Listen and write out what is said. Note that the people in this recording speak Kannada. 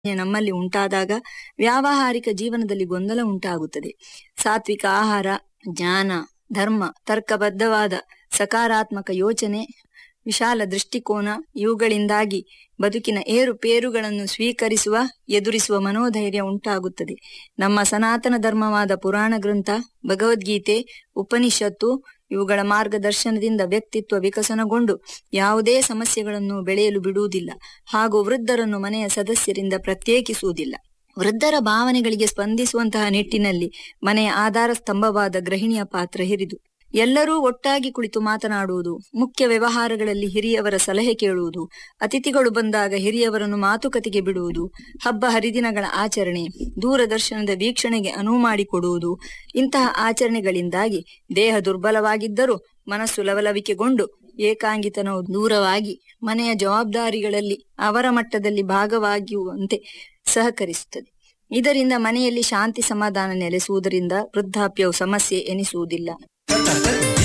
ನಮ್ಮಲ್ಲಿ ಉಂಟಾದಾಗ ವ್ಯಾವಹಾರಿಕ ಜೀವನದಲ್ಲಿ ಗೊಂದಲ ಉಂಟಾಗುತ್ತದೆ ಸಾತ್ವಿಕ ಆಹಾರ ಜ್ಞಾನ ಧರ್ಮ ತರ್ಕಬದ್ಧವಾದ ಸಕಾರಾತ್ಮಕ ಯೋಚನೆ ವಿಶಾಲ ದೃಷ್ಟಿಕೋನ ಇವುಗಳಿಂದಾಗಿ ಬದುಕಿನ ಏರುಪೇರುಗಳನ್ನು ಸ್ವೀಕರಿಸುವ ಎದುರಿಸುವ ಮನೋಧೈರ್ಯ ಉಂಟಾಗುತ್ತದೆ ನಮ್ಮ ಸನಾತನ ಧರ್ಮವಾದ ಪುರಾಣ ಗ್ರಂಥ ಭಗವದ್ಗೀತೆ ಉಪನಿಷತ್ತು ಇವುಗಳ ಮಾರ್ಗದರ್ಶನದಿಂದ ವ್ಯಕ್ತಿತ್ವ ವಿಕಸನಗೊಂಡು ಯಾವುದೇ ಸಮಸ್ಯೆಗಳನ್ನು ಬೆಳೆಯಲು ಬಿಡುವುದಿಲ್ಲ ಹಾಗೂ ವೃದ್ಧರನ್ನು ಮನೆಯ ಸದಸ್ಯರಿಂದ ಪ್ರತ್ಯೇಕಿಸುವುದಿಲ್ಲ ವೃದ್ಧರ ಭಾವನೆಗಳಿಗೆ ಸ್ಪಂದಿಸುವಂತಹ ನಿಟ್ಟಿನಲ್ಲಿ ಮನೆಯ ಆಧಾರ ಸ್ತಂಭವಾದ ಗೃಹಿಣಿಯ ಪಾತ್ರ ಹಿರಿದು ಎಲ್ಲರೂ ಒಟ್ಟಾಗಿ ಕುಳಿತು ಮಾತನಾಡುವುದು ಮುಖ್ಯ ವ್ಯವಹಾರಗಳಲ್ಲಿ ಹಿರಿಯವರ ಸಲಹೆ ಕೇಳುವುದು ಅತಿಥಿಗಳು ಬಂದಾಗ ಹಿರಿಯವರನ್ನು ಮಾತುಕತೆಗೆ ಬಿಡುವುದು ಹಬ್ಬ ಹರಿದಿನಗಳ ಆಚರಣೆ ದೂರದರ್ಶನದ ವೀಕ್ಷಣೆಗೆ ಅನುವು ಮಾಡಿಕೊಡುವುದು ಇಂತಹ ಆಚರಣೆಗಳಿಂದಾಗಿ ದೇಹ ದುರ್ಬಲವಾಗಿದ್ದರೂ ಮನಸ್ಸು ಲವಲವಿಕೆಗೊಂಡು ಏಕಾಂಗಿತನವು ದೂರವಾಗಿ ಮನೆಯ ಜವಾಬ್ದಾರಿಗಳಲ್ಲಿ ಅವರ ಮಟ್ಟದಲ್ಲಿ ಭಾಗವಾಗುವಂತೆ ಸಹಕರಿಸುತ್ತದೆ ಇದರಿಂದ ಮನೆಯಲ್ಲಿ ಶಾಂತಿ ಸಮಾಧಾನ ನೆಲೆಸುವುದರಿಂದ ವೃದ್ಧಾಪ್ಯವು ಸಮಸ್ಯೆ ಎನಿಸುವುದಿಲ್ಲ